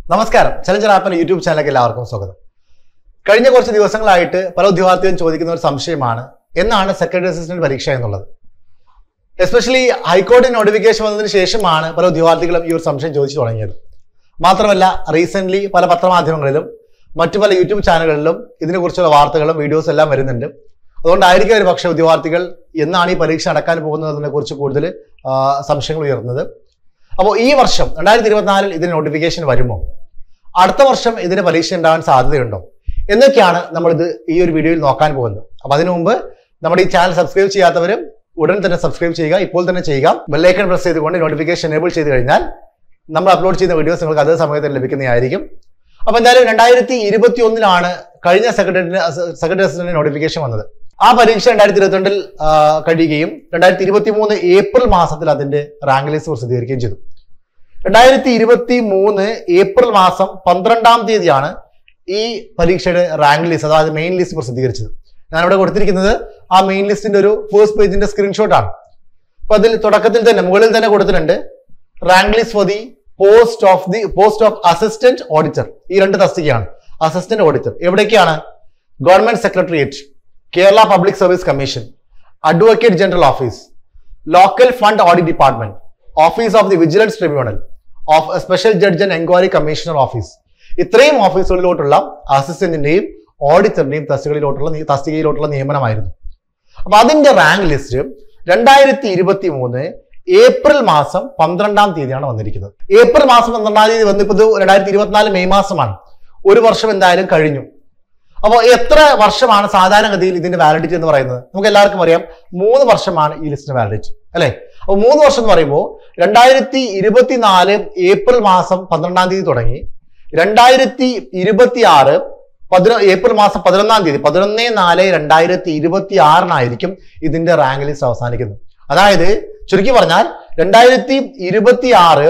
നമസ്കാരം challenger ആപ്പിന്റെ YouTube ചാനലിലേക്ക് എല്ലാവർക്കും സ്വാഗതം കഴിഞ്ഞ കുറച്ച് ദിവസങ്ങളായിട്ട് പല ഉദ്യോഗാർത്ഥികളും ചോദിക്കുന്ന ഒരു സംശയമാണ് എന്നാണ് സെക്രട്ടറി അസിസ്റ്റന്റ് പരീക്ഷ എന്നുള്ളത് എസ്പെഷ്യലി ഹൈക്കോടതി നോട്ടിഫിക്കേഷൻ വന്നതിന് ശേഷമാണ് പല ഉദ്യോഗാർത്ഥികളും ഈ ഒരു സംശയം ചോദിച്ചു തുടങ്ങിയത് മാത്രമല്ല റീസെന്റ് പല പത്രമാധ്യമങ്ങളിലും മറ്റു പല യൂട്യൂബ് ചാനലുകളിലും ഇതിനെക്കുറിച്ചുള്ള വാർത്തകളും വീഡിയോസും എല്ലാം വരുന്നുണ്ട് അതുകൊണ്ടായിരിക്കും ഒരു പക്ഷേ ഉദ്യോഗാർത്ഥികൾ എന്നാണ് ഈ പരീക്ഷ നടക്കാൻ പോകുന്നതിനെ കുറിച്ച് കൂടുതൽ ആ, സംശയങ്ങൾ ഉയർന്നത് അപ്പോൾ ഈ വർഷം രണ്ടായിരത്തി ഇരുപത്തിനാലിൽ ഇതിന് നോട്ടിഫിക്കേഷൻ വരുമോ അടുത്ത വർഷം ഇതിന് പരീക്ഷ ഉണ്ടാകാൻ സാധ്യതയുണ്ടോ എന്നൊക്കെയാണ് നമ്മളിത് ഈ ഒരു വീഡിയോയിൽ നോക്കാൻ പോകുന്നത് അപ്പൊ അതിനു മുമ്പ് നമ്മുടെ ഈ ചാനൽ സബ്സ്ക്രൈബ് ചെയ്യാത്തവരും ഉടൻ തന്നെ സബ്സ്ക്രൈബ് ചെയ്യുക ഇപ്പോൾ തന്നെ ചെയ്യുക ബെല്ലൈക്കൺ പ്രസ് ചെയ്തുകൊണ്ട് നോട്ടിഫിക്കേഷൻ എനേബിൾ ചെയ്ത് കഴിഞ്ഞാൽ നമ്മൾ അപ്ലോഡ് ചെയ്യുന്ന വീഡിയോസ് നിങ്ങൾക്ക് അതേ സമയത്ത് ലഭിക്കുന്നതായിരിക്കും അപ്പൊ എന്തായാലും രണ്ടായിരത്തി ഇരുപത്തി ഒന്നിലാണ് കഴിഞ്ഞ സെക്രട്ടറി സെക്രട്ടറി അസിസ്റ്റന്റ് നോട്ടിഫിക്കേഷൻ വന്നത് ആ പരീക്ഷ രണ്ടായിരത്തി ഇരുപത്തിരണ്ടിൽ കഴിയുകയും രണ്ടായിരത്തി ഇരുപത്തി മൂന്ന് ഏപ്രിൽ മാസത്തിൽ അതിന്റെ റാങ്ക് ലിസ്റ്റ് പ്രസിദ്ധീകരിക്കുകയും ചെയ്തു രണ്ടായിരത്തി ഇരുപത്തി മൂന്ന് ഏപ്രിൽ മാസം പന്ത്രണ്ടാം തീയതിയാണ് ഈ പരീക്ഷയുടെ റാങ്ക് ലിസ്റ്റ് അതായത് മെയിൻ ലിസ്റ്റ് പ്രസിദ്ധീകരിച്ചത് ഞാനിവിടെ കൊടുത്തിരിക്കുന്നത് ആ മെയിൻ ലിസ്റ്റിന്റെ ഒരു ഫസ്റ്റ് പേജിന്റെ സ്ക്രീൻഷോട്ടാണ് അപ്പൊ അതിൽ തുടക്കത്തിൽ തന്നെ മുകളിൽ തന്നെ കൊടുത്തിട്ടുണ്ട് rank list for the post of the post of assistant auditor ഈ രണ്ട് തസ്തികയാണ് അസിസ്റ്റന്റ് ഓഡിറ്റർ എവിടേക്കാണ് government secretariat Kerala public service commission advocate general office local fund audit department office of the vigilance tribunal of special judge and enquiry commissioner office ഇത്രയും ഓഫീസുകളിലോട്ടുള്ള അസിസ്റ്റന്റിന്റെയും ഓഡിറ്ററിന്റെയും തസ്തികയിലോട്ടുള്ള നി- തസ്തികയിലോട്ടുള്ള നിയമനമായിരുന്നു അപ്പൊ അതിന്റെ rank list രണ്ടായിരത്തി ഇരുപത്തി മൂന്ന് ഏപ്രിൽ മാസം പന്ത്രണ്ടാം തീയതിയാണ് വന്നിരിക്കുന്നത് ഏപ്രിൽ മാസം പന്ത്രണ്ടാം തീയതി വന്നിപ്പോ ഇത് രണ്ടായിരത്തി ഇരുപത്തിനാല് മെയ് മാസമാണ് ഒരു വർഷം എന്തായാലും കഴിഞ്ഞു അപ്പോൾ എത്ര വർഷമാണ് സാധാരണഗതിയിൽ ഇതിന്റെ വാലിഡിറ്റി എന്ന് പറയുന്നത് നമുക്ക് എല്ലാവർക്കും അറിയാം മൂന്ന് വർഷമാണ് ഈ ലിസ്റ്റിന്റെ വാലിഡിറ്റി അല്ലെ അപ്പോൾ മൂന്ന് വർഷം എന്ന് പറയുമ്പോൾ രണ്ടായിരത്തി ഇരുപത്തിനാല് ഏപ്രിൽ മാസം പന്ത്രണ്ടാം തീയതി തുടങ്ങി രണ്ടായിരത്തി ഇരുപത്തി ആറ് പതിന ഏപ്രിൽ മാസം പതിനൊന്നാം തീയതി പതിനൊന്ന് നാല് രണ്ടായിരത്തി ഇരുപത്തി ആറിനായിരിക്കും ഇതിന്റെ റാങ്ക് ലിസ്റ്റ് അവസാനിക്കുന്നത് അതായത് ചുരുക്കി പറഞ്ഞാൽ രണ്ടായിരത്തി ഇരുപത്തി ആറ്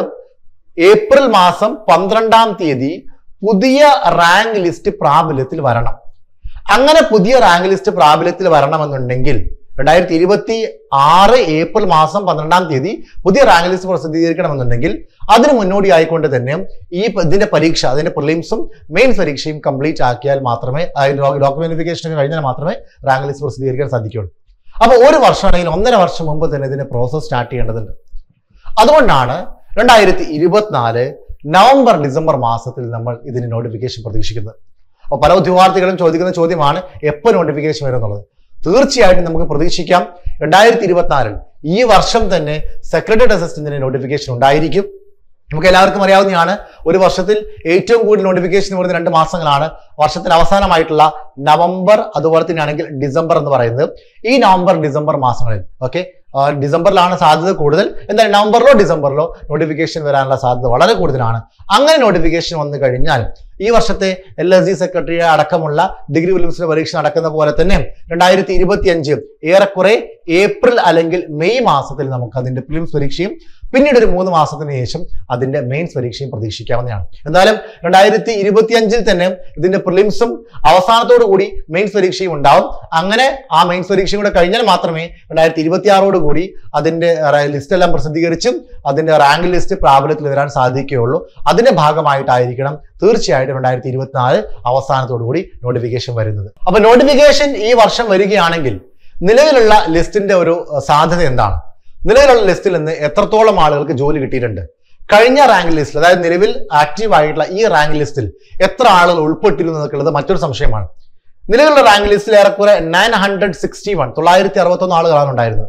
ഏപ്രിൽ മാസം പന്ത്രണ്ടാം തീയതി പുതിയ റാങ്ക് ലിസ്റ്റ് പ്രാബല്യത്തിൽ വരണം അങ്ങനെ പുതിയ റാങ്ക് ലിസ്റ്റ് പ്രാബല്യത്തിൽ വരണമെന്നുണ്ടെങ്കിൽ രണ്ടായിരത്തി ഇരുപത്തി ആറ് ഏപ്രിൽ മാസം പന്ത്രണ്ടാം തീയതി പുതിയ റാങ്ക് ലിസ്റ്റ് പ്രസിദ്ധീകരിക്കണമെന്നുണ്ടെങ്കിൽ അതിന് മുന്നോടിയായിക്കൊണ്ട് തന്നെ ഈ പ- ഇതിന്റെ പരീക്ഷ അതിന്റെ പ്രിലിംസും മെയിൻസ് പരീക്ഷയും കംപ്ലീറ്റ് ആക്കിയാൽ മാത്രമേ ഡോക്യുമെന്റിഫിക്കേഷൻ ഒക്കെ കഴിഞ്ഞാൽ മാത്രമേ റാങ്ക് ലിസ്റ്റ് പ്രസിദ്ധീകരിക്കാൻ സാധിക്കുകയുള്ളൂ അപ്പോൾ ഒരു വർഷം അല്ലെങ്കിൽ ഒന്നര വർഷം മുമ്പ് തന്നെ ഇതിന്റെ പ്രോസസ് സ്റ്റാർട്ട് ചെയ്യേണ്ടതുണ്ട് അതുകൊണ്ടാണ് രണ്ടായിരത്തി ഇരുപത്തിനാല് നവംബർ ഡിസംബർ മാസത്തിൽ നമ്മൾ ഇതിന് നോട്ടിഫിക്കേഷൻ പ്രതീക്ഷിക്കുന്നത് അപ്പോൾ പല ഉദ്യോഗാർത്ഥികളും ചോദിക്കുന്ന ചോദ്യമാണ് എപ്പോൾ നോട്ടിഫിക്കേഷൻ വരും എന്നുള്ളത് തീർച്ചയായിട്ടും നമുക്ക് പ്രതീക്ഷിക്കാം രണ്ടായിരത്തി ഇരുപത്തിനാലിൽ ഈ വർഷം തന്നെ സെക്രട്ടറി അസിസ്റ്റന്റിന് നോട്ടിഫിക്കേഷൻ ഉണ്ടായിരിക്കും നമുക്ക് എല്ലാവർക്കും അറിയാവുന്നതാണ് ഒരു വർഷത്തിൽ ഏറ്റവും കൂടുതൽ നോട്ടിഫിക്കേഷൻ വരുന്ന രണ്ട് മാസങ്ങളാണ് വർഷത്തിൽ അവസാനമായിട്ടുള്ള നവംബർ അതുപോലെ തന്നെയാണെങ്കിൽ ഡിസംബർ എന്ന് പറയുന്നത് ഈ നവംബർ ഡിസംബർ മാസങ്ങളിൽ ഓക്കെ ഡിസംബറിലാണ് സാധ്യത കൂടുതൽ എന്തായാലും നവംബറിലോ ഡിസംബറിലോ നോട്ടിഫിക്കേഷൻ വരാനുള്ള സാധ്യത വളരെ കൂടുതലാണ് അങ്ങനെ നോട്ടിഫിക്കേഷൻ വന്നു കഴിഞ്ഞാൽ ഈ വർഷത്തെ എൽ എസ് ജി സെക്രട്ടറി അടക്കമുള്ള ഡിഗ്രി വിലിംസിന്റെ പരീക്ഷ നടക്കുന്ന പോലെ തന്നെ രണ്ടായിരത്തി ഇരുപത്തി അഞ്ച് ഏറെക്കുറെ ഏപ്രിൽ അല്ലെങ്കിൽ മെയ് മാസത്തിൽ നമുക്ക് അതിന്റെ പ്രിലിംസ് പരീക്ഷയും പിന്നീട് ഒരു മൂന്ന് മാസത്തിന് ശേഷം അതിന്റെ മെയിൻസ് പരീക്ഷയും പ്രതീക്ഷിക്കാവുന്നതാണ് എന്തായാലും രണ്ടായിരത്തി ഇരുപത്തി അഞ്ചിൽ തന്നെ ഇതിന്റെ പ്രിലിംസും അവസാനത്തോടു കൂടി മെയിൻസ് പരീക്ഷയും ഉണ്ടാവും അങ്ങനെ ആ മെയിൻസ് പരീക്ഷയും കൂടെ കഴിഞ്ഞാൽ മാത്രമേ രണ്ടായിരത്തി ഇരുപത്തി ആറോട് കൂടി അതിന്റെ ലിസ്റ്റ് എല്ലാം പ്രസിദ്ധീകരിച്ചും അതിന്റെ റാങ്ക് ലിസ്റ്റ് പ്രാബല്യത്തിൽ വരാൻ സാധിക്കുകയുള്ളൂ അതിന്റെ ഭാഗമായിട്ടായിരിക്കണം തീർച്ചയായിട്ടും രണ്ടായിരത്തി ഇരുപത്തിനാല് അവസാനത്തോടു കൂടി നോട്ടിഫിക്കേഷൻ വരുന്നത് അപ്പൊ നോട്ടിഫിക്കേഷൻ ഈ വർഷം വരികയാണെങ്കിൽ നിലവിലുള്ള ലിസ്റ്റിന്റെ ഒരു അഹ്, സാധ്യത എന്താണ് നിലവിലുള്ള ലിസ്റ്റിൽ നിന്ന് എത്രത്തോളം ആളുകൾക്ക് ജോലി കിട്ടിയിട്ടുണ്ട് കഴിഞ്ഞ റാങ്ക് ലിസ്റ്റിൽ അതായത് നിലവിൽ ആക്റ്റീവ് ആയിട്ടുള്ള ഈ റാങ്ക് ലിസ്റ്റിൽ എത്ര ആളുകൾ ഉൾപ്പെട്ടിരുന്നു എന്നൊക്കെയുള്ളത് മറ്റൊരു സംശയമാണ് നിലവിലുള്ള റാങ്ക് ലിസ്റ്റിൽ ഏറെക്കുറെ നയൻ ഹൺഡ്രഡ് സിക്സ്റ്റി വൺ തൊള്ളായിരത്തി അറുപത്തൊന്ന് ആളുകളാണ് ഉണ്ടായിരുന്നത്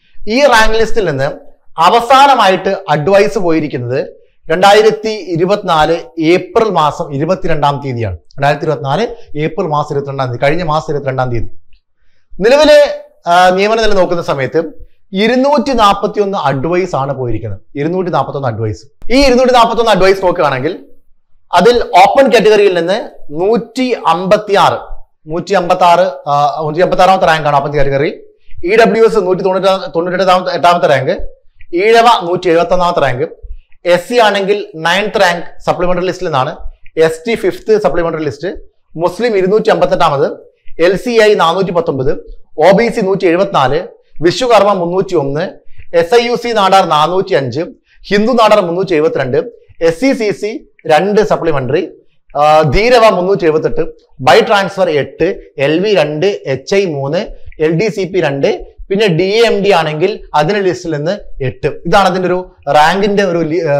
ഈ റാങ്ക് ലിസ്റ്റിൽ നിന്ന് അവസാനമായിട്ട് അഡ്വൈസ് പോയിരിക്കുന്നത് രണ്ടായിരത്തി ഇരുപത്തിനാല് ഏപ്രിൽ മാസം ഇരുപത്തിരണ്ടാം തീയതിയാണ് രണ്ടായിരത്തി ഇരുപത്തിനാല് ഏപ്രിൽ മാസം ഇരുപത്തിരണ്ടാം തീയതി കഴിഞ്ഞ മാസം ഇരുപത്തിരണ്ടാം തീയതി നിലവിലെ ആ, നിയമന നില നോക്കുന്ന സമയത്ത് ഇരുന്നൂറ്റി നാൽപ്പത്തി ഒന്ന് അഡ്വൈസ് ആണ് പോയിരിക്കുന്നത് ഇരുന്നൂറ്റി നാൽപ്പത്തി ഒന്ന് അഡ്വൈസ് ഈ ഇരുന്നൂറ്റി നാൽപ്പത്തി ഒന്ന് അഡ്വൈസ് നോക്കുകയാണെങ്കിൽ അതിൽ ഓപ്പൺ കാറ്റഗറിയിൽ നിന്ന് നൂറ്റി അമ്പത്തി ആറ് നൂറ്റി അമ്പത്തി ആറ് നൂറ്റി അമ്പത്തി ആറാമത്തെ റാങ്കാണ് open category E W S നൂറ്റി തൊണ്ണൂറ്റി തൊണ്ണൂറ്റി എട്ടാമത്തെ എട്ടാമത്തെ റാങ്ക് ഈഴവ നൂറ്റി എഴുപത്തി ഒന്നാമത്തെ റാങ്ക് എസ് സി ആണെങ്കിൽ നയൻത് റാങ്ക് സപ്ലിമെന്ററി ലിസ്റ്റിൽ നിന്നാണ് S T fifth supplementary list മുസ്ലിം ഇരുന്നൂറ്റി അമ്പത്തെട്ടാമത് എൽ സി ഐ നാനൂറ്റി പത്തൊമ്പത് ഒ ബി സി നൂറ്റി എഴുപത്തിനാല് വിശ്വകർമ്മ മുന്നൂറ്റി ഒന്ന് S I U C Nadar നാനൂറ്റി അഞ്ച് ഹിന്ദു നാടാർ മുന്നൂറ്റി എഴുപത്തിരണ്ട് എസ് സി സി സി രണ്ട് സപ്ലിമെന്ററി ധീരവ മുന്നൂറ്റി എഴുപത്തെട്ട് ബൈ ട്രാൻസ്ഫർ എട്ട് എൽ വി രണ്ട് എച്ച് ഐ മൂന്ന് എൽ ഡി സി പി രണ്ട് പിന്നെ ഡി എം ഡി ആണെങ്കിൽ അതിന്റെ ലിസ്റ്റിൽ നിന്ന് എട്ട് ഇതാണ് അതിന്റെ ഒരു റാങ്കിന്റെ ഒരു ലി- ആ,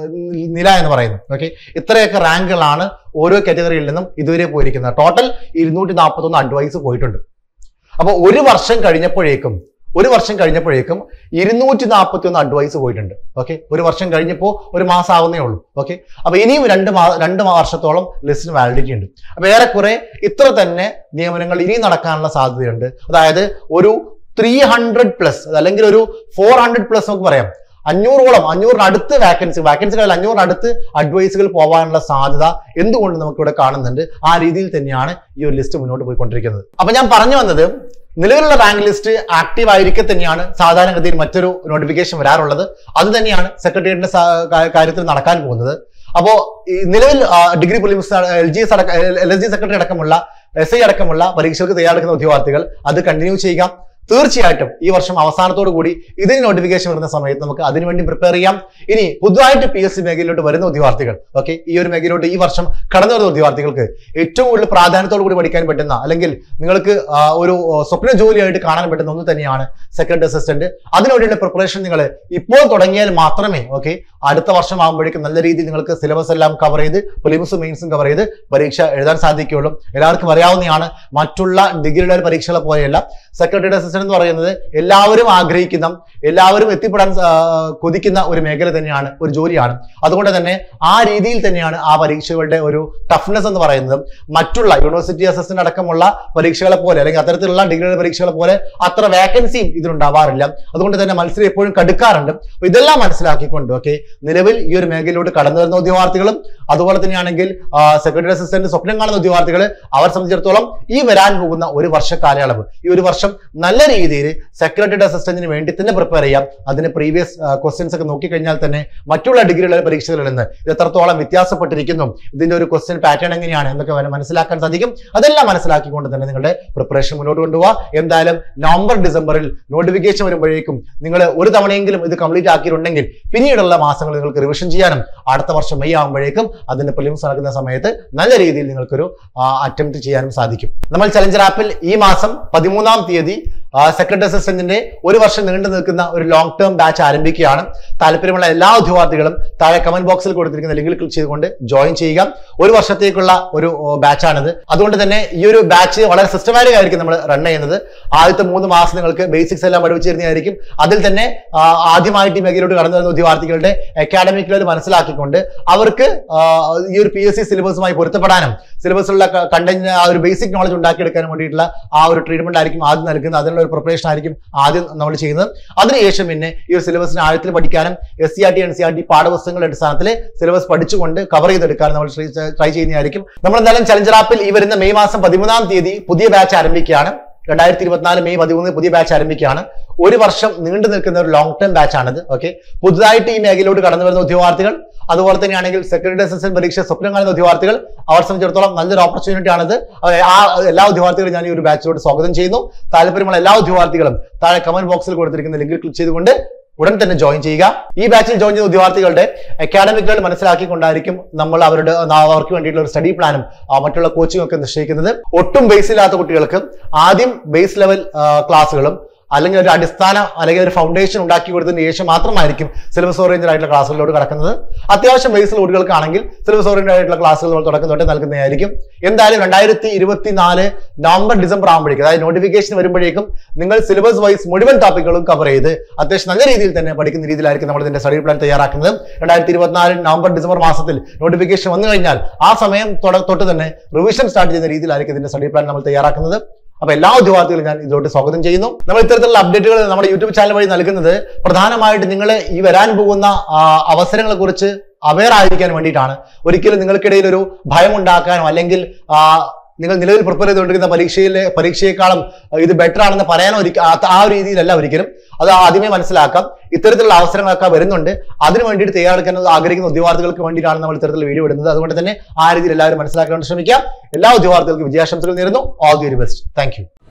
നില എന്ന് പറയുന്നത് ഓക്കെ ഇത്രയൊക്കെ റാങ്കുകളാണ് ഓരോ കാറ്റഗറിയിൽ നിന്നും ഇതുവരെ പോയിരിക്കുന്നത് ടോട്ടൽ ഇരുന്നൂറ്റി നാൽപ്പത്തി ഒന്ന് അഡ്വൈസ് പോയിട്ടുണ്ട് അപ്പോൾ ഒരു വർഷം കഴിഞ്ഞപ്പോഴേക്കും ഒരു വർഷം കഴിഞ്ഞപ്പോഴേക്കും ഇരുന്നൂറ്റി നാൽപ്പത്തി ഒന്ന് അഡ്വൈസ് പോയിട്ടുണ്ട് ഓക്കെ ഒരു വർഷം കഴിഞ്ഞപ്പോൾ ഒരു മാസം ആവുന്നേ ഉള്ളൂ ഓക്കെ അപ്പൊ ഇനിയും രണ്ട് മാ രണ്ട് വർഷത്തോളം ലിസ്റ്റിന് വാലിഡിറ്റി ഉണ്ട് അപ്പൊ ഏറെക്കുറെ ഇത്ര തന്നെ നിയമനങ്ങൾ ഇനിയും നടക്കാനുള്ള സാധ്യതയുണ്ട് അതായത് ഒരു ത്രീ ഹൺഡ്രഡ് പ്ലസ് അല്ലെങ്കിൽ ഒരു ഫോർ ഹൺഡ്രഡ് പ്ലസ് നമുക്ക് പറയാം അഞ്ഞൂറോളം അഞ്ഞൂറിന് അടുത്ത് വാക്കൻസി വാക്കൻസികൾ അഞ്ഞൂറിന് അടുത്ത് അഡ്വൈസുകൾ പോകാനുള്ള സാധ്യത എന്തുകൊണ്ട് നമുക്ക് ഇവിടെ കാണുന്നുണ്ട് ആ രീതിയിൽ തന്നെയാണ് ഈ ഒരു ലിസ്റ്റ് മുന്നോട്ട് പോയിക്കൊണ്ടിരിക്കുന്നത് അപ്പൊ ഞാൻ പറഞ്ഞു വന്നത് നിലവിലുള്ള റാങ്ക് ലിസ്റ്റ് ആക്റ്റീവ് ആയിരിക്കെ തന്നെയാണ് സാധാരണഗതിയിൽ മറ്റൊരു നോട്ടിഫിക്കേഷൻ വരാറുള്ളത് അത് തന്നെയാണ് സെക്രട്ടേറിയറ്റിന്റെ കാര്യത്തിൽ നടക്കാൻ പോകുന്നത് അപ്പോ ഈ നിലവിൽ degree prelims L G S അടക്കം എൽ എസ് ജി സെക്രട്ടറി അടക്കമുള്ള എസ് ഐ അടക്കമുള്ള പരീക്ഷകൾക്ക് തയ്യാറെടുക്കുന്ന ഉദ്യോഗാർത്ഥികൾ അത് കണ്ടിന്യൂ ചെയ്യുക തീർച്ചയായിട്ടും ഈ വർഷം അവസാനത്തോടു കൂടി ഇതിന് നോട്ടിഫിക്കേഷൻ വരുന്ന സമയത്ത് നമുക്ക് അതിനുവേണ്ടി പ്രിപ്പയർ ചെയ്യാം ഇനി പുതുതായിട്ട് പി എസ് സി മേഖലയിലോട്ട് വരുന്ന ഉദ്യോഗാർത്ഥികൾ ഓക്കെ ഈ ഒരു മേഖലയിലോട്ട് ഈ വർഷം കടന്നു വരുന്ന ഉദ്യോഗാർത്ഥികൾക്ക് ഏറ്റവും കൂടുതൽ പ്രാധാന്യത്തോടു കൂടി പഠിക്കാൻ പറ്റുന്ന അല്ലെങ്കിൽ നിങ്ങൾക്ക് ആ, ഒരു ആ, സ്വപ്ന ജോലിയായിട്ട് കാണാൻ പറ്റുന്ന ഒന്ന് തന്നെയാണ് സെക്രട്ടറി അസിസ്റ്റന്റ് അതിനുവേണ്ടിയുള്ള പ്രിപ്പറേഷൻ നിങ്ങൾ ഇപ്പോൾ തുടങ്ങിയാൽ മാത്രമേ ഓക്കെ അടുത്ത വർഷം ആകുമ്പോഴേക്കും നല്ല രീതിയിൽ നിങ്ങൾക്ക് സിലബസ് എല്ലാം കവർ ചെയ്ത് പ്രിലിംസും മെയിൻസും കവർ ചെയ്ത് പരീക്ഷ എഴുതാൻ സാധിക്കുകയുള്ളൂ എല്ലാവർക്കും അറിയാവുന്നതാണ് മറ്റുള്ള ഡിഗ്രിയുടെ പരീക്ഷകളെ പോലെയല്ല സെക്രട്ടറി അസിസ്റ്റന്റ് എന്ന് പറയുന്നത് എല്ലാവരും ആഗ്രഹിക്കുന്ന എല്ലാവരും എത്തിപ്പെടാൻ ആ, കൊതിക്കുന്ന ഒരു മേഖല തന്നെയാണ് ഒരു ജോലിയാണ് അതുകൊണ്ട് തന്നെ ആ രീതിയിൽ തന്നെയാണ് ആ പരീക്ഷകളുടെ ഒരു ടഫ്നെസ് എന്ന് പറയുന്നത് മറ്റുള്ള യൂണിവേഴ്സിറ്റി അസിസ്റ്റന്റ് അടക്കമുള്ള പരീക്ഷകളെ പോലെ അല്ലെങ്കിൽ അത്തരത്തിലുള്ള ഡിഗ്രിയുടെ പരീക്ഷകളെ പോലെ അത്ര വേക്കൻസിയും ഇതിനുണ്ടാവാറില്ല അതുകൊണ്ട് തന്നെ മത്സരം എപ്പോഴും കടുക്കാറുണ്ട് അപ്പൊ ഇതെല്ലാം മനസ്സിലാക്കിക്കൊണ്ട് ഓക്കെ നിലവിൽ ഈ ഒരു മേഖലയിലോട്ട് കടന്നു വരുന്ന ഉദ്യോഗാർത്ഥികളും അതുപോലെ തന്നെയാണെങ്കിൽ സെക്രട്ടറി അസിസ്റ്റന്റ് സ്വപ്നം കാണുന്ന ഉദ്യോഗാർത്ഥികൾ അവർ സംബന്ധിച്ചിടത്തോളം ഈ വരാൻ പോകുന്ന ഒരു വർഷ കാലയളവ് ഈ ഒരു വർഷം നല്ല രീതിയിൽ സെക്രട്ടറി അസിസ്റ്റന്റിന് വേണ്ടി തന്നെ പ്രിപ്പയർ ചെയ്യാം അതിന് പ്രീവിയസ് ക്വസ്റ്റ്യൻസ് ഒക്കെ നോക്കിക്കഴിഞ്ഞാൽ തന്നെ മറ്റുള്ള ഡിഗ്രികളുടെ പരീക്ഷകളിൽ നിന്ന് ഇത് എത്രത്തോളം വ്യത്യാസപ്പെട്ടിരിക്കുന്നു ഇതിന്റെ ഒരു ക്വസ്റ്റ്യൻ പാറ്റേൺ എങ്ങനെയാണ് എന്നൊക്കെ വന- മനസ്സിലാക്കാൻ സാധിക്കും അതെല്ലാം മനസ്സിലാക്കിക്കൊണ്ട് തന്നെ നിങ്ങളുടെ പ്രിപ്പറേഷൻ മുന്നോട്ട് കൊണ്ടുപോകുക എന്തായാലും നവംബർ ഡിസംബറിൽ നോട്ടിഫിക്കേഷൻ വരുമ്പോഴേക്കും നിങ്ങൾ ഒരു തവണയെങ്കിലും ഇത് കംപ്ലീറ്റ് ആക്കിയിട്ടുണ്ടെങ്കിൽ പിന്നീടുള്ള മാസങ്ങൾ നിങ്ങൾക്ക് റിവിഷൻ ചെയ്യാനും അടുത്ത വർഷം മെയ് ആകുമ്പോഴേക്കും അതിന്റെ പ്രിലിംസ് നടക്കുന്ന സമയത്ത് നല്ല രീതിയിൽ നിങ്ങൾക്കൊരു അറ്റംപ്റ്റ് ചെയ്യാനും സാധിക്കും നമ്മൾ ചലഞ്ചർ ആപ്പിൽ ഈ മാസം പതിമൂന്നാം തീയതി സെക്രട്ടറി അസിസ്റ്റന്റിന്റെ ഒരു വർഷം നീണ്ടു നിൽക്കുന്ന ഒരു ലോങ് ടേം ബാച്ച് ആരംഭിക്കുകയാണ് താല്പര്യമുള്ള എല്ലാ ഉദ്യോഗാർത്ഥികളും താഴെ കമന്റ് ബോക്സിൽ കൊടുത്തിരിക്കുന്ന ലിങ്കിൽ ക്ലിക്ക് ചെയ്തുകൊണ്ട് ജോയിൻ ചെയ്യുക ഒരു വർഷത്തേക്കുള്ള ഒരു ബാച്ചാണിത് അതുകൊണ്ട് തന്നെ ഈ ഒരു ബാച്ച് വളരെ സിസ്റ്റമാറ്റിക് ആയിരിക്കും നമ്മൾ റൺ ചെയ്യുന്നത് ആദ്യത്തെ മൂന്ന് മാസം നിങ്ങൾക്ക് ബേസിക്സ് എല്ലാം പഠിപ്പിച്ചു തരുന്നതായിരിക്കും അതിൽ തന്നെ ആ, ആദ്യമായിട്ട് ഈ മേഖലയിലോട്ട് കടന്നു വരുന്ന ഉദ്യോഗാർത്ഥികളുടെ അക്കാഡമിക് ലെവൽ മനസ്സിലാക്കിക്കൊണ്ട് അവർക്ക് ആ, ഈ ഒരു പി എസ് സി സിലബസുമായി പൊരുത്തപ്പെടാനും സിലബസിലുള്ള കണ്ടന്റ് ആ ഒരു ബേസിക് നോളജ് ഉണ്ടാക്കിയെടുക്കാൻ വേണ്ടിയിട്ടുള്ള ആ ഒരു ട്രീറ്റ്മെന്റ് ആയിരിക്കും ആദ്യം നൽകുന്നത് അതിനുള്ള ഒരു പ്രിപ്പറേഷൻ ആയിരിക്കും ആദ്യം നമ്മൾ ചെയ്യുന്നത് അതിനുശേഷം പിന്നെ ഈ ഒരു സിലബസിന് ആഴത്തിൽ പഠിക്കാനും S C R T N C R T പാഠപുസ്തകങ്ങളുടെ അടിസ്ഥാനത്തിൽ സിലബസ് പഠിച്ചുകൊണ്ട് കവർ ചെയ്തെടുക്കാനും നമ്മൾ ട്രൈ ചെയ്യുന്നതായിരിക്കും നമ്മൾ എന്തായാലും ചലഞ്ചർ ആപ്പിൽ ഈ വരുന്ന മെയ് മാസം പതിമൂന്നാം തീയതി പുതിയ ബാച്ച് ആരംഭിക്കുകയാണ് രണ്ടായിരത്തി ഇരുപത്തിനാല് മെയ് പതിമൂന്ന് പുതിയ ബാച്ച് ആരംഭിക്കുകയാണ് ഒരു വർഷം നീണ്ടു നിൽക്കുന്ന ഒരു ലോങ് ടേം ബാച്ച് ആണിത് ഓക്കെ പുതുതായിട്ട് ഈ മേഖലയിലോട്ട് കടന്നു വരുന്ന ഉദ്യോഗാർത്ഥികൾ അതുപോലെ തന്നെയാണെങ്കിൽ സെക്രട്ടറി അസിസ്റ്റന്റ് പരീക്ഷ സ്വപ്നം കാണുന്ന ഉദ്യോഗാർത്ഥികൾ അവർ സംബന്ധിച്ചിടത്തോളം നല്ലൊരു ഓപ്പർച്യൂണിറ്റി ആണിത് അത് ആ എല്ലാ ഉദ്യോഗാർത്ഥികളും ഞാൻ ഈ ഒരു ബാച്ചിലോട്ട് സ്വാഗതം ചെയ്യുന്നു താല്പര്യമുള്ള എല്ലാ ഉദ്യോഗാർത്ഥികൾക്കും താഴെ കമന്റ് ബോക്സിൽ കൊടുത്തിരിക്കുന്ന ലിങ്കിൽ ക്ലിക്ക് ചെയ്തുകൊണ്ട് ഉടൻ തന്നെ ജോയിൻ ചെയ്യുക ഈ ബാച്ചിൽ ജോയിൻ ചെയ്ത ഉദ്യോഗാർത്ഥികളുടെ അക്കാഡമിക് ലെവൽ മനസ്സിലാക്കിക്കൊണ്ടായിരിക്കും നമ്മൾ അവരുടെ അവർക്ക് വേണ്ടിയിട്ടുള്ള ഒരു സ്റ്റഡി പ്ലാനും ആ, മറ്റുള്ള കോച്ചിങ് ഒക്കെ നിശ്ചയിക്കുന്നത് ഒട്ടും ബേസ് ഇല്ലാത്ത കുട്ടികൾക്ക് ആദ്യം ബേസ് ലെവൽ ക്ലാസ്സുകളും അല്ലെങ്കിൽ ഒരു അടിസ്ഥാന അല്ലെങ്കിൽ ഒരു ഫൗണ്ടേഷൻ ഉണ്ടാക്കി കൊടുത്തതിന് ശേഷം മാത്രമായിരിക്കും സിലബസ് ഓറിയന്റഡ് ആയിട്ടുള്ള ക്ലാസ്സുകളിലോട്ട് കടക്കുന്നത് അത്യാവശ്യം ബേസിൽ കുട്ടികൾക്കാണെങ്കിൽ സിലബസ് ഓറിയന്റഡ് ആയിട്ടുള്ള ക്ലാസ്സുകൾ നമ്മൾ തുടക്കം തൊട്ടേ നൽകുന്നതായിരിക്കും എന്തായാലും രണ്ടായിരത്തി ഇരുപത്തിനാല് നവംബർ ഡിസംബർ ആകുമ്പോഴേക്കും അതായത് നോട്ടിഫിക്കേഷൻ വരുമ്പോഴേക്കും നിങ്ങൾ സിലബസ് വൈസ് മുഴുവൻ ടോപ്പിക്കുകളും കവർ ചെയ്ത് അത്യാവശ്യം നല്ല രീതിയിൽ തന്നെ പഠിക്കുന്ന രീതിയിലായിരിക്കും നമ്മൾ ഇതിന്റെ സ്റ്റഡി പ്ലാൻ തയ്യാറാക്കുന്നത് രണ്ടായിരത്തി ഇരുപത്തിനാല് നവംബർ ഡിസംബർ മാസത്തിൽ നോട്ടിഫിക്കേഷൻ വന്നു കഴിഞ്ഞാൽ ആ സമയം തൊട- തൊട്ട് തന്നെ റിവിഷൻ സ്റ്റാർട്ട് ചെയ്യുന്ന രീതിയിലായിരിക്കും ഇതിന്റെ സ്റ്റഡി പ്ലാൻ നമ്മൾ തയ്യാറാക്കുന്നത് അപ്പൊ എല്ലാ ഉദ്യോഗാർത്ഥികളും ഞാൻ ഇതിലോട്ട് സ്വാഗതം ചെയ്യുന്നു നമ്മൾ ഇത്തരത്തിലുള്ള അപ്ഡേറ്റുകൾ നമ്മുടെ യൂട്യൂബ് ചാനൽ വഴി നൽകുന്നത് പ്രധാനമായിട്ട് നിങ്ങൾ ഈ വരാൻ പോകുന്ന ആ, അവസരങ്ങളെ കുറിച്ച് അവയർ ആയിരിക്കാൻ വേണ്ടിയിട്ടാണ് ഒരിക്കലും നിങ്ങൾക്കിടയിൽ ഒരു ഭയം ഉണ്ടാക്കാനോ അല്ലെങ്കിൽ ആ, നിങ്ങൾ നിലവിൽ പ്രിപ്പയർ ചെയ്തുകൊണ്ടിരിക്കുന്ന പരീക്ഷയിലെ പരീക്ഷയെക്കാളും ഇത് ബെറ്റർ ആണെന്ന് പറയാനോ ഒരിക്കലും ആ ഒരു രീതിയിലല്ല ഒരിക്കലും അത് ആദ്യമേ മനസ്സിലാക്കാം ഇത്തരത്തിലുള്ള അവസരങ്ങളൊക്കെ വരുന്നുണ്ട് അതിന് വേണ്ടിയിട്ട് തയ്യാറെടുക്കാൻ ആഗ്രഹിക്കുന്ന ഉദ്യോഗാർത്ഥികൾക്ക് വേണ്ടിയിട്ടാണ് നമ്മൾ ഇത്തരത്തിലുള്ള വീഡിയോ ഇടുന്നത് അതുകൊണ്ട് തന്നെ ആ രീതിയിൽ എല്ലാവരും മനസ്സിലാക്കാൻ ശ്രമിക്കാം എല്ലാ ഉദ്യോഗാർത്ഥികൾക്കും വിജയാശംസകൾ നേരുന്നു all the very best thank